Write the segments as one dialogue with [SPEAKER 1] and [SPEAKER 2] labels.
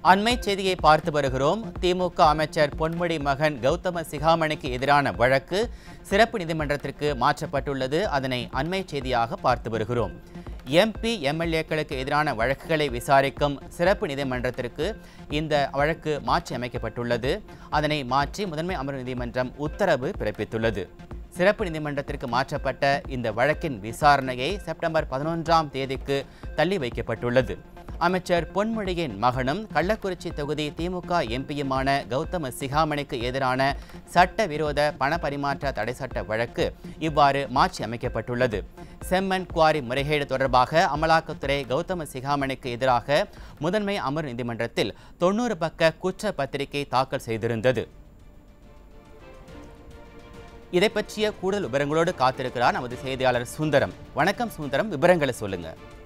[SPEAKER 1] அண்மை செய்தியை பார்த்து வருகிறோம் திமுக அமைச்சர் பொன்முடி மகன் கௌதம சிகாமணிக்கு எதிரான வழக்கு சிறப்பு நீதிமன்றத்திற்கு மாற்றப்பட்டுள்ளது அதனை அண்மை செய்தியாக பார்த்து வருகிறோம் எம்பி எம்எல்ஏக்களுக்கு எதிரான வழக்குகளை விசாரிக்கும் சிறப்பு நீதிமன்றத்திற்கு இந்த வழக்கு மாற்றி அமைக்கப்பட்டுள்ளது அதனை மாற்றி முதன்மை அமர்வு நீதிமன்றம் உத்தரவு பிறப்பித்துள்ளது சிறப்பு நீதிமன்றத்திற்கு மாற்றப்பட்ட இந்த வழக்கின் விசாரணையை செப்டம்பர் பதினொன்றாம் தேதிக்கு தள்ளி வைக்கப்பட்டுள்ளது அமைச்சர் பொன்முடியின் மகனும் கள்ளக்குறிச்சி தொகுதி திமுக எம்பியுமான கௌதம சிகாமணிக்கு எதிரான சட்டவிரோத பண பரிமாற்ற தடை சட்ட வழக்கு இவ்வாறு மாற்றி அமைக்கப்பட்டுள்ளது செம்மன் குவாரி முறைகேடு தொடர்பாக அமலாக்கத்துறை கௌதம சிகாமணிக்கு எதிராக முதன்மை அமர் நீதிமன்றத்தில் தொண்ணூறு பக்க குற்ற பத்திரிகை தாக்கல் செய்திருந்தது இதை பற்றிய கூடுதல் விவரங்களோடு காத்திருக்கிறார் நமது செய்தியாளர் சுந்தரம் வணக்கம் சுந்தரம் விவரங்களை சொல்லுங்க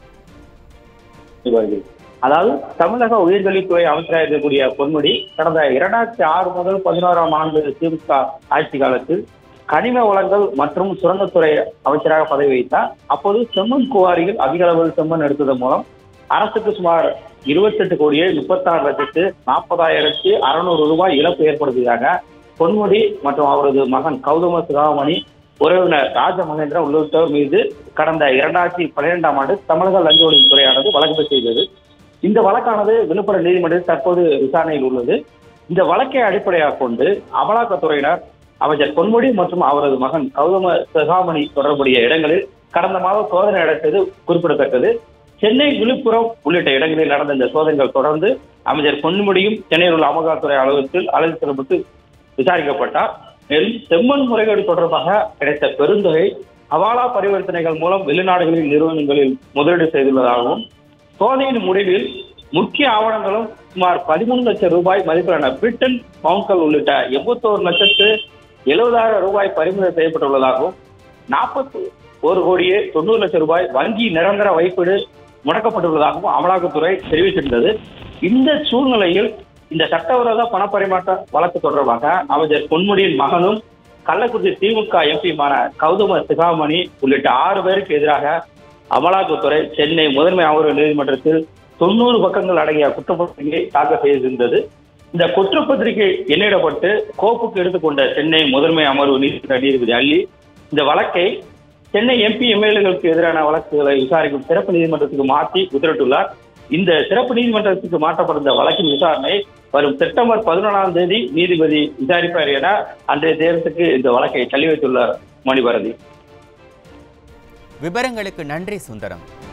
[SPEAKER 2] வருகிறது. அதாவது தமிழக உயர்கல்வித்துறை அமைச்சராக இருக்கக்கூடிய பொன்முடி கடந்த இரண்டாயிரத்தி ஆறு முதல் பதினோராம் ஆண்டு திமுக ஆட்சி காலத்தில் கனிம வளங்கள் மற்றும் சுரங்கத்துறை அமைச்சராக பதவி வைத்தார் அப்போது செம்மண் குவாரிகள் அதிக அளவில் செம்மண் எடுத்ததன் மூலம் அரசுக்கு சுமார் இருபத்தெட்டு கோடியே முப்பத்தாறு லட்சத்து நாற்பதாயிரத்து அறுநூறு ரூபாய் இழப்பு ஏற்படுத்தியதாக பொன்முடி மற்றும் அவரது மகன் கௌதம சிகாமணி உறவினர் ராஜ மகேந்திரன் உள்ளிட்டோர் மீது கடந்த இரண்டாயிரத்தி பன்னிரெண்டாம் ஆண்டு தமிழக லஞ்ச ஒழிப்பு துறையானது வழக்கு பதிவு செய்தது இந்த வழக்கானது விழுப்புரம் நீதிமன்றத்தில் தற்போது விசாரணையில் உள்ளது இந்த வழக்கை அடிப்படையாக கொண்டு அமலாக்கத்துறையினர் அமைச்சர் பொன்முடி மற்றும் அவரது மகன் கௌதம சிகாமணி தொடர்புடைய இடங்களில் கடந்த மாதம் சோதனை நடத்தியது குறிப்பிடத்தக்கது சென்னை விழுப்புரம் உள்ளிட்ட இடங்களில் நடந்த இந்த சோதனைகள் தொடர்ந்து அமைச்சர் பொன்முடியும் சென்னையில் உள்ள அமலாக்கத்துறை அலுவலகத்தில் அழைத்து செல்லப்பட்டு விசாரிக்கப்பட்டார் மேலும் செம்மண் முறைகேடு தொடர்பாக கிடைத்த பெருந்தொகை ஹவாலா பரிவர்த்தனைகள் மூலம் வெளிநாடுகளில் நிறுவனங்களில் முதலீடு செய்துள்ளதாகவும் சோதனையின் முடிவில் முக்கிய ஆவணங்களும் சுமார் பதிமூணு லட்சம் ரூபாய் மதிப்பிலான பிரிட்டன் பவுன்கள் உள்ளிட்ட எண்பத்தோரு லட்சத்து எழுபதாயிரம் ரூபாய் பறிமுதல் செய்யப்பட்டுள்ளதாகவும் நாற்பத்தி ஒரு கோடியே தொண்ணூறு லட்சம் ரூபாய் வங்கி நிரந்தர வைப்பீடு முடக்கப்பட்டுள்ளதாகவும் அமலாக்கத்துறை தெரிவித்திருந்தது இந்த சூழ்நிலையில் இந்த சட்டவிரோத பணப்பரிமாற்ற வழக்கு தொடர்பாக அமைச்சர் பொன்முடியின் மகனும் கள்ளக்குறிச்சி திமுக எம்பியுமான கௌதம சிகாமணி உள்ளிட்ட ஆறு பேருக்கு எதிராக அமலாக்கத்துறை சென்னை முதன்மை அமர்வு நீதிமன்றத்தில் தொண்ணூறு பக்கங்கள் அடங்கிய குற்றப்பத்திரிகை தாக்கல் செய்திருந்தது இந்த குற்றப்பத்திரிகை எண்ணிடப்பட்டு கோப்புக்கு எடுத்துக்கொண்ட சென்னை முதன்மை அமர்வு நீதிமன்ற நீதிபதி அள்ளி இந்த வழக்கை சென்னை எம்பி எம்எல்ஏகளுக்கு எதிரான வழக்குகளை விசாரிக்கும் சிறப்பு நீதிமன்றத்துக்கு மாற்றி உத்தரவிட்டுள்ளார் இந்த சிறப்பு நீதிமன்றத்துக்கு மாற்றப்பட்ட வழக்கின் விசாரணை வரும் செப்டம்பர் பதினொன்றாம் தேதி நீதிபதி விசாரிப்பார் என அன்றைய தேர்தலுக்கு இந்த வழக்கை தள்ளி வைத்துள்ளார் மணிபாரதி
[SPEAKER 1] விவரங்களுக்கு நன்றி சுந்தரம்